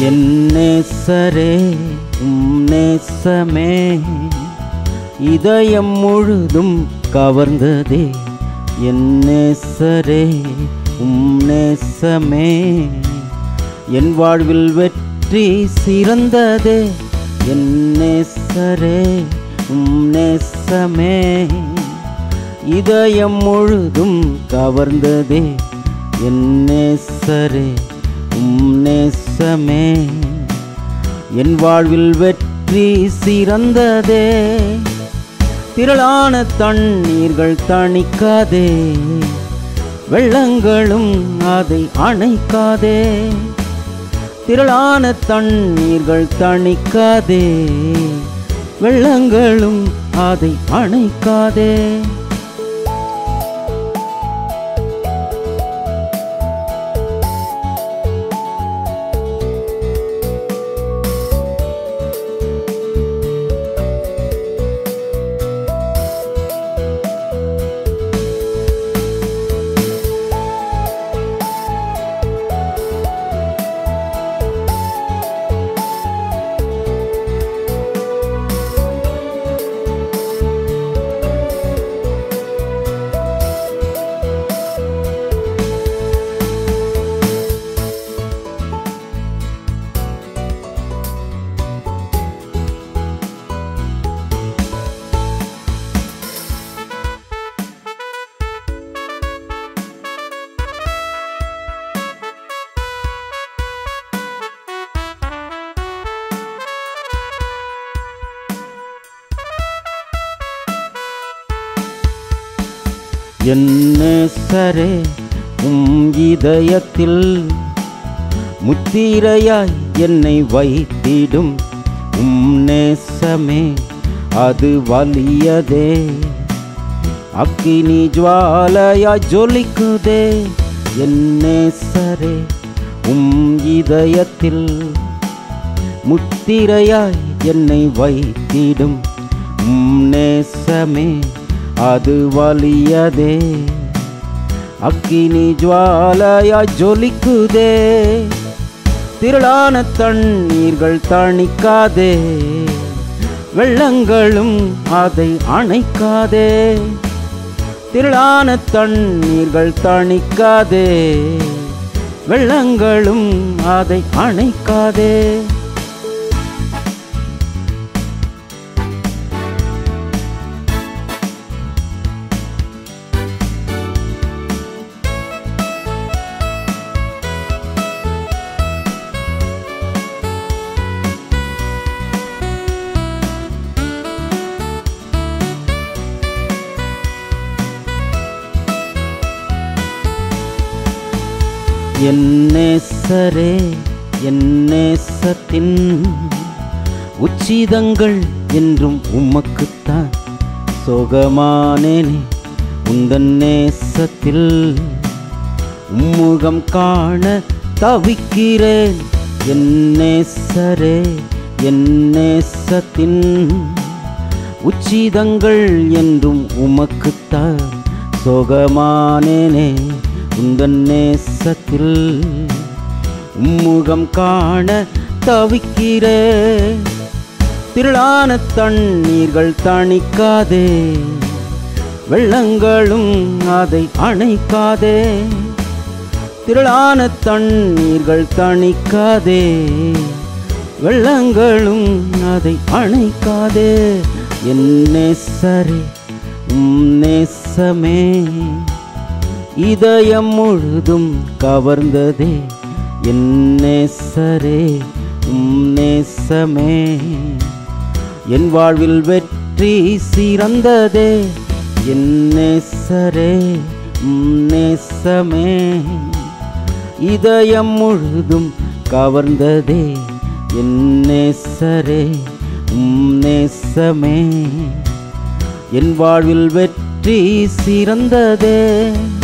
என் நேசரே உம் நேசமே இதயம் முழுதும் கவர்ந்ததே என் நேசரே உம் நேசமே என் வாழ்வில் வெற்றி சிறந்ததே என் நேசரே உம் நேசமே இதயம் முழுதும் கவர்ந்ததே என் நேசரே உம் நேசமே என் வாழ்வில் வெற்றி சிறந்ததே திரளான தண்ணீர்கள் தணிக்காதே வெள்ளங்களும் அதை அணைக்காதே திரளான தண்ணீர்கள் தணிக்காதே வெள்ளங்களும் அதை அணைக்காதே என் நேசரே உம் இதயத்தில் முத்திரையாய் என்னை வைத்திடும் உம் நேசமே அது வலியதே அக்கினி ஜுவாலையாய் ஜொலிக்குதே என் நேசரே உம் இதயத்தில் முத்திரையாய் என்னை வைத்திடும் உம் நேசமே அது வலியதே அக்கினி ஜுவாலையாய் ஜொலிக்குதே திரளான தண்ணீர்கள் தணிக்காதே வெள்ளங்களும் அதை அணைக்காதே திரளான தண்ணீர்கள் தணிக்காதே வெள்ளங்களும் அதை அணைக்காதே என் நேசரே என் நேசத்தின் உச்சிதங்கள் என்றும் உமக்குத்தான் சோகமானேனே உந்தன் நேசத்தில் உம்முகம் காண தவிக்கிறேன் என் நேசரே என் நேசத்தின் உச்சிதங்கள் என்றும் உமக்குத்தான் சோகமானேனே உந்தன் நேசத்தில் உம்முகம் காண தவிக்கிறே திரளான தண்ணீர்கள் தணிக்காதே வெள்ளங்களும் அதை அணைக்காதே திரளான தண்ணீர்கள் தணிக்காதே வெள்ளங்களும் அதை அணைக்காதே என் நேசரே உம் நேசமே இதயம் முழுதும் கவர்ந்ததே என் நேசரே உம் நேசமே என் வாழ்வில் வெற்றி சிறந்ததே என் நேசரே உம் நேசமே இதயம் முழுதும் கவர்ந்ததே என் நேசரே உம் நேசமே என் வாழ்வில் வெற்றி சிறந்ததே